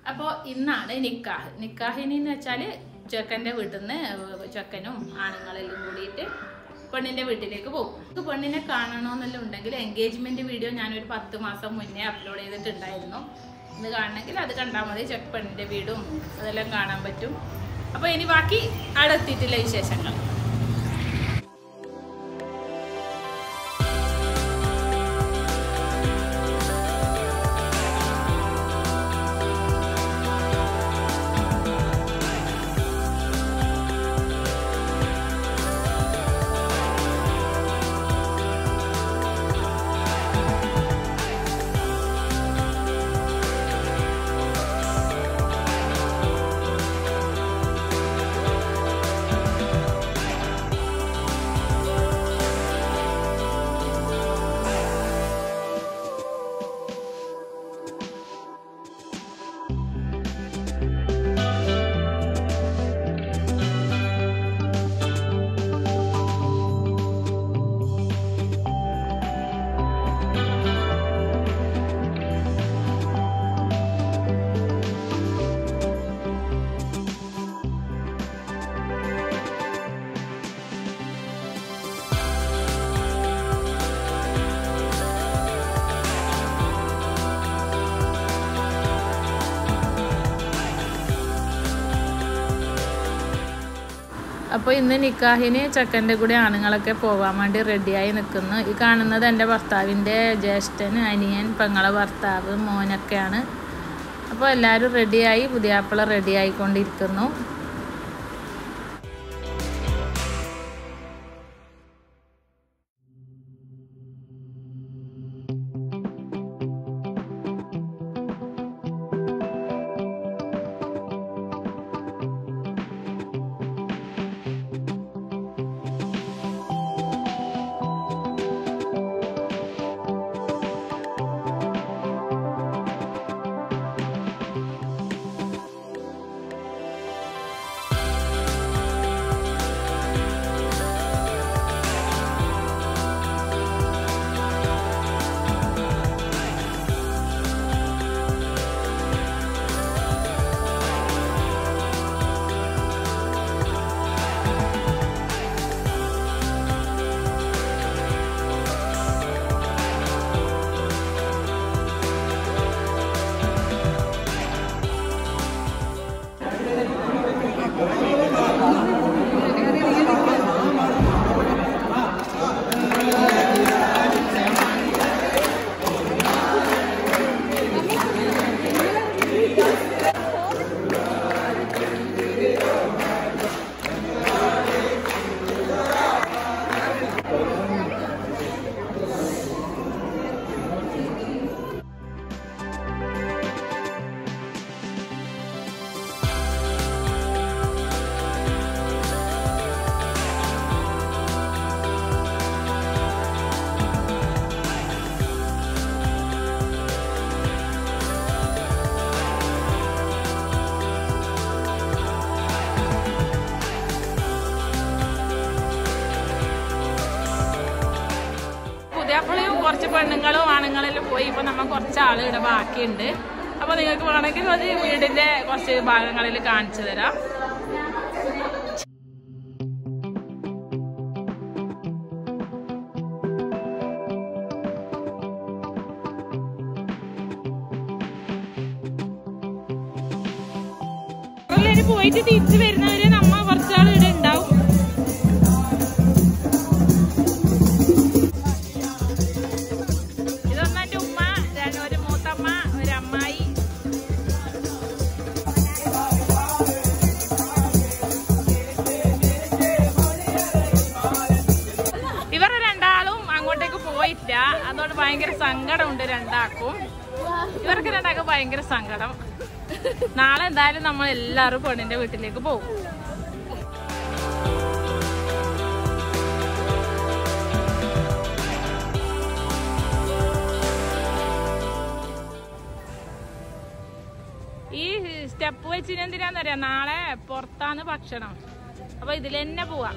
അപ്പോൾ ഇന്നാണ് നിക്കാഹ് നിക്കാഹിന് എന്ന് വെച്ചാൽ ചെക്കൻ്റെ വീട്ടിൽ നിന്ന് ചെക്കനും ആണുങ്ങളെല്ലാം കൂടിയിട്ട് പെണ്ണിൻ്റെ വീട്ടിലേക്ക് പോകും നമുക്ക് പെണ്ണിനെ കാണണമെന്നെല്ലാം ഉണ്ടെങ്കിൽ എൻഗേജ്മെൻറ്റ് വീഡിയോ ഞാനൊരു പത്ത് മാസം മുന്നേ അപ്ലോഡ് ചെയ്തിട്ടുണ്ടായിരുന്നു ഇന്ന് കാണണമെങ്കിൽ അത് കണ്ടാൽ മതി ചെക്ക് പെണ്ണിൻ്റെ വീടും അതെല്ലാം കാണാൻ പറ്റും അപ്പോൾ ഇനി ബാക്കി അവിടെ എത്തിയിട്ടില്ല വിശേഷങ്ങൾ അപ്പോൾ ഇന്ന് നിക്കാഹിന് ചെക്കൻ്റെ കൂടെ ആണുങ്ങളൊക്കെ പോകാൻ വേണ്ടി റെഡിയായി നിൽക്കുന്നു ഈ കാണുന്നത് എൻ്റെ ഭർത്താവിൻ്റെ ജ്യേഷ്ഠൻ അനിയൻ പെങ്ങളെ ഭർത്താവ് മോനൊക്കെയാണ് അപ്പോൾ എല്ലാവരും റെഡിയായി പുതിയാപ്പിള റെഡിയായിക്കൊണ്ടിരിക്കുന്നു പുതിയപ്പളയും കുറച്ച് പെണ്ണുങ്ങളും ആണുങ്ങളെല്ലാം പോയി ഇപ്പൊ നമ്മ കുറച്ച് ആള് ഇവിടെ ബാക്കിയുണ്ട് അപ്പൊ നിങ്ങൾക്ക് വേണമെങ്കിൽ ഒരു വീടിന്റെ കുറച്ച് ഭാഗങ്ങളിൽ കാണിച്ചു തരാം എല്ലാവരും പോയിട്ട് തിരിച്ചു വരുന്നവരെ നമ്മ കുറച്ചാൾ ഇവിടെ ഉണ്ടാവും ഇതൊന്നും എന്റെ ഉമ്മ രണ്ട് ഒരു മൂത്തമ്മ ഒരു അമ്മായി ഇവർ രണ്ടാളും അങ്ങോട്ടേക്ക് പോയിട്ടില്ല അതുകൊണ്ട് ഭയങ്കര സങ്കടമുണ്ട് രണ്ടാൾക്കും ഇവർക്ക് രണ്ടാൾക്കും ഭയങ്കര സങ്കടം നാളെ എന്തായാലും നമ്മൾ എല്ലാവരും പെണ്ണിന്റെ വീട്ടിലേക്ക് പോകും ഈ സ്റ്റെപ്പ് വെച്ചിന് എന്തിനാന്നറിയാം നാളെ പുറത്താണ് ഭക്ഷണം അപ്പൊ ഇതിൽ തന്നെ പോവാ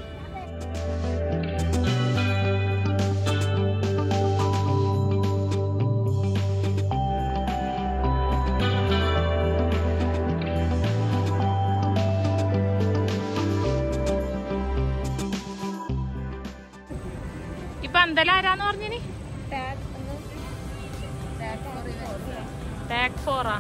എന്തെല്ലാം ആരാന്ന് പറഞ്ഞിനി ടാഗ് ഫോറാ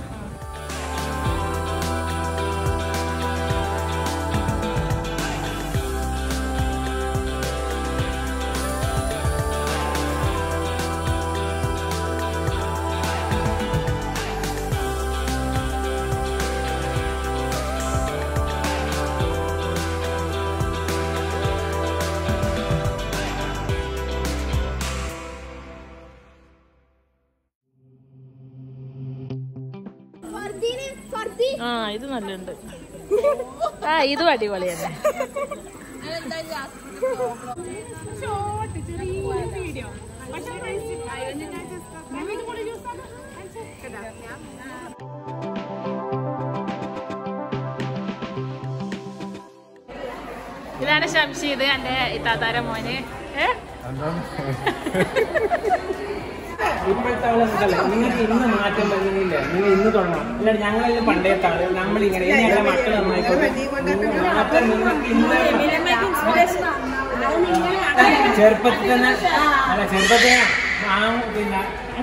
ആ ഇത് നല്ലുണ്ട് ആ ഇതും അടിപൊളി തന്നെ ഇതാണ് ശംഷീദ് എന്റെ ഇത്താത്താര മോന് ഏ ഇപ്പോഴത്തെ ആള് നമുക്കല്ല നിങ്ങൾക്ക് ഇന്ന് മാറ്റം വരുന്നില്ല നിങ്ങൾ ഇന്ന് തുടങ്ങണം അല്ല ഞങ്ങളെല്ലാം പണ്ടേത്തെ ആള് നമ്മളിങ്ങനെ ഇനി ഞങ്ങളുടെ മക്കൾ നന്നായിക്കോട്ടെ നിങ്ങൾ മാറ്റം നിങ്ങൾക്ക് ഇന്ന് ചെറുപ്പത്തിൽ തന്നെ അല്ല ചെറുപ്പത്തിൽ തന്നെ ആ പിന്നെ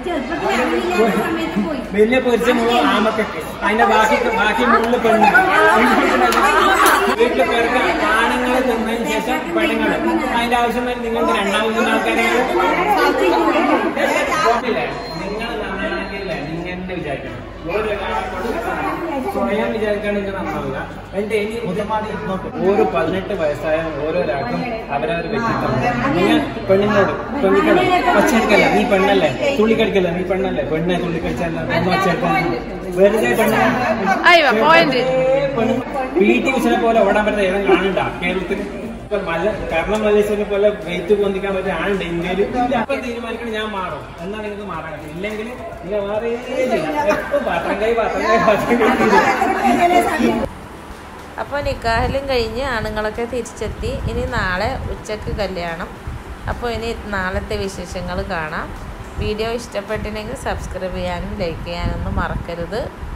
വലിയ പൊരിച്ച മുഴുവൻ ആമക്കൊക്കെ അതിന്റെ ബാക്കി ബാക്കി മുകളിൽ പെണ്ണ് വീട്ടിൽ പേർക്ക് ആണുങ്ങൾ തിന്നതിന് ശേഷം പെണ്ണുങ്ങൾ അതിന്റെ ആവശ്യം വരും നിങ്ങൾക്ക് രണ്ടാമത്തെ ആൾക്കാരെ കുഴപ്പമില്ല. നിങ്ങൾ നന്നാണെങ്കിലേ നിങ്ങൾ എന്നെ വിചാരിക്കണം വേറൊരാളെ സ്വയം വിചാരിക്കാൻ നിങ്ങൾക്ക് നന്നാവില്ല എന്റെ ഇനി ഓരോ പതിനെട്ട് വയസ്സായ ഓരോരാൾക്കും അവരവർ വ്യക്തിത്വം നിങ്ങൾ പെണ്ണിനോട് പെണ്ണിക്കോട് ഒച്ചയെടുക്കല്ല നീ പെണ്ണല്ലേ തുള്ളിക്കടിക്കല്ല നീ പെണ്ണല്ലേ പെണ്ണെ തുള്ളിക്കടിച്ചല്ല ഒന്ന് ഒച്ചയെടുക്കാൻ വെറുതെ പെണ്ണെ അയ്യോ പോയിന്റ് പി ടി ഉഷനെ പോലെ ഓടാൻ പറ്റുന്ന ഏതും കാണണ്ട കേരളത്തിൽ ഇപ്പൊ മല കർണം മലേശ്വരനെ പോലെ വെയിറ്റ് പൊന്തിക്കാൻ പറ്റിയ ആളുണ്ട് ഇന്ത്യയിൽ അപ്പൊ തീരുമാനിക്കണം ഞാൻ മാറും എന്നാ നിങ്ങൾക്ക് മാറാൻ പറ്റും ഇല്ലെങ്കിൽ നിങ്ങൾ മാറേ എപ്പോ പാത്രം കൈ പാത്രം കൈ പാത്രം കൈ അപ്പോൾ നിക്കാഹിലും കഴിഞ്ഞ് ആണുങ്ങളൊക്കെ തിരിച്ചെത്തി ഇനി നാളെ ഉച്ചക്ക് കല്യാണം അപ്പോൾ ഇനി നാളത്തെ വിശേഷങ്ങൾ കാണാം വീഡിയോ ഇഷ്ടപ്പെട്ടില്ലെങ്കിൽ സബ്സ്ക്രൈബ് ചെയ്യാനും ലൈക്ക് ചെയ്യാനൊന്നും മറക്കരുത്